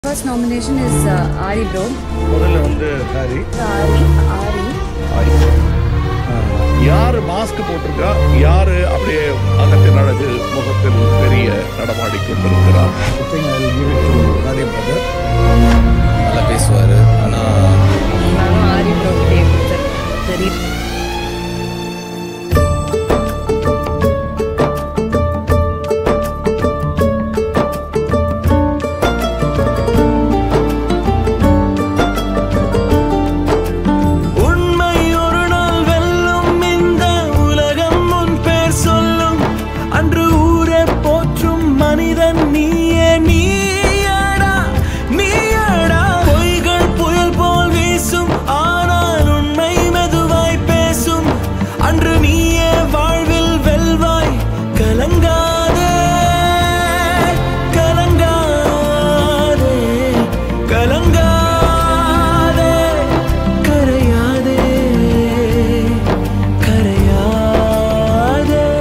First nomination is uh, Ari Bro. முதல்ல வந்து ஹாரி Ari, Ari. யாரு மாஸ்க் போட்டிருக்கா யாரு அப்படியே அகத்தின் அழகு முகத்தில் பெரிய நடமாடி கொண்டிருக்கிறார் நல்லா பேசுவார் ஆனால் நானும் ஆரி ப்ரோ கிட்டே கொடுத்தேன் சரி உண்மை ஒரு நாள் வெல்லும் இந்த உலகம் உன் பேர் சொல்லும் அன்று ஊரே போற்றும் மனிதன் நீயே நீயடா நீயடா பொய்கள் புயல் போல் வீசும் ஆனால் உண்மை மெதுவாய் பேசும் அன்று நீயே வாழ்வில் வெல்வாய் கலங்காதே கலங்காதே கலங்காதே கரையாதே கரையாதே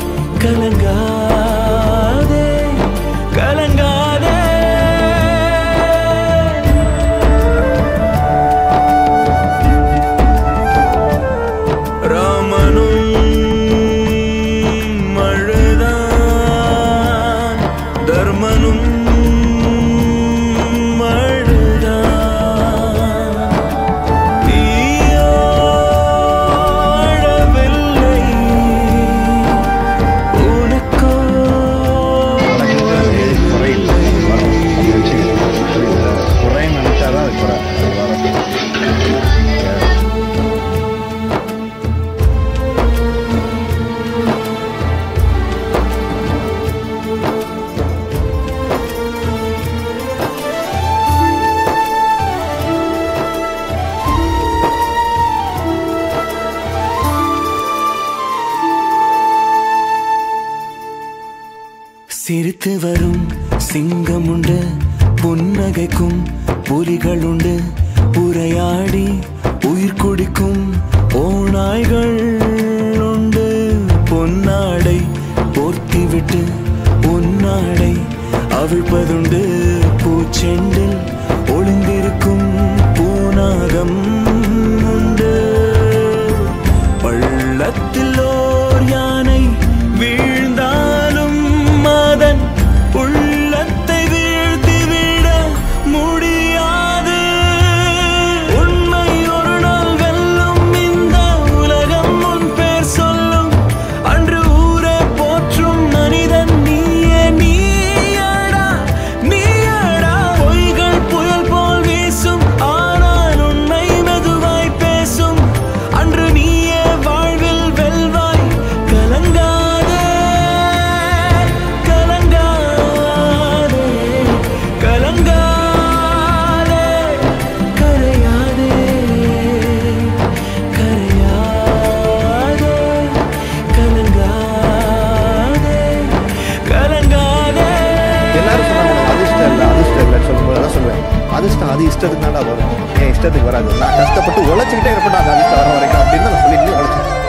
கலங்காதே கலங்காதே ராமனும் அழுதான் தர்மனும் அழுதான் நீயோ அழவில்லை உனக்கோ குறைன்னு நினைச்சாதான் அது குறை அது வரும். சிரித்து வரும் சிங்கம் உண்டு புன்னகைக்கும் புலிகள் உண்டு உரையாடி உயிர் குடிக்கும் ஓநாய்கள் உண்டு பொன்னாடை போர்த்திவிட்டு உன்னாடை அவிழ்ப்பதுண்டு பூச்செண்டில் ஒளிந்திருக்கும் பூனாகம் உண்டு பள்ளத்தில் ஓர் யானை வீழ்ந்தாலும் அதன் உள்ளத்தை வீழ்த்திவிட முடியாது உண்மை ஒரு நாள் வெல்லும் இந்த உலகம் உன் பேர் சொல்லும் அன்று ஊரே போற்றும் மனிதன் நீயே நீயடா நீயடா பொய்கள் புயல் போல் வீசும் ஆனால் உண்மை மெதுவாய் பேசும் அன்று நீயே வாழ்வில் வெல்வாய் கலங்காதே கலங்காதே கலங்காதே கரையாதே கரையாதே கலங்காதே கலங்காதே எல்லாரும் சொன்னாங்க அதிர்ஷ்டம் இல்லை அதிர்ஷ்டம் இல்லைன்னு சொல்லும்போது அதான் சொல்லுவேன் அதிர்ஷ்டம் அது இஷ்டத்துக்கு தான்டா வரும் என் இஷ்டத்துக்கு வராது நான் கஷ்டப்பட்டு உழைச்சிக்கிட்டே இருப்பேன் அது அதிர்ஷ்டம் வர வரைக்கும் அப்படின்னு நான் சொல்லி உழைச்சேன்